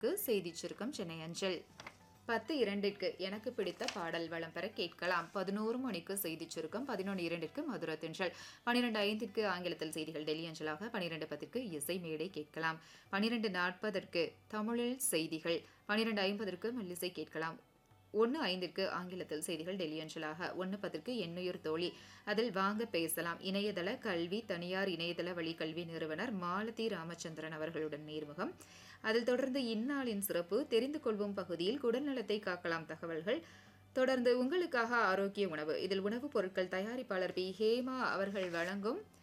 செய்திச் சுருக்கம் சென்னை அஞ்சல் பத்து இரண்டிற்கு எனக்கு பிடித்த பாடல் வளம் பெற கேட்கலாம் பதினோரு மணிக்கு செய்திச் சுருக்கம் பதினொன்று இரண்டிற்கு மதுர தென்றல் பன்னிரெண்டு ஐந்திற்கு ஆங்கிலத்தில் செய்திகள் டெல்லி அஞ்சலாக பன்னிரெண்டு பத்திற்கு இசை மேடை கேட்கலாம் பன்னிரெண்டு நாற்பதற்கு தமிழில் செய்திகள் பன்னிரெண்டு ஐம்பதற்கு மெல்லிசை கேட்கலாம் ஒன்று ஐந்திற்கு ஆங்கிலத்தில் செய்திகள் டெல்லி அஞ்சலாக ஒன்று பத்திற்கு எண்ணுயிர் தோழி அதில் வாங்க பேசலாம் இணையதள கல்வி தனியார் இணையதள வழி கல்வி நிறுவனர் மாலதி ராமச்சந்திரன் அவர்களுடன் நேர்முகம் அதில் தொடர்ந்து இந்நாளின் சிறப்பு தெரிந்து கொள்வோம் பகுதியில் குடல்நலத்தை காக்கலாம் தகவல்கள் தொடர்ந்து உங்களுக்காக ஆரோக்கிய உணவு இதில் உணவுப் பொருட்கள் தயாரிப்பாளர் பி ஹேமா அவர்கள் வழங்கும்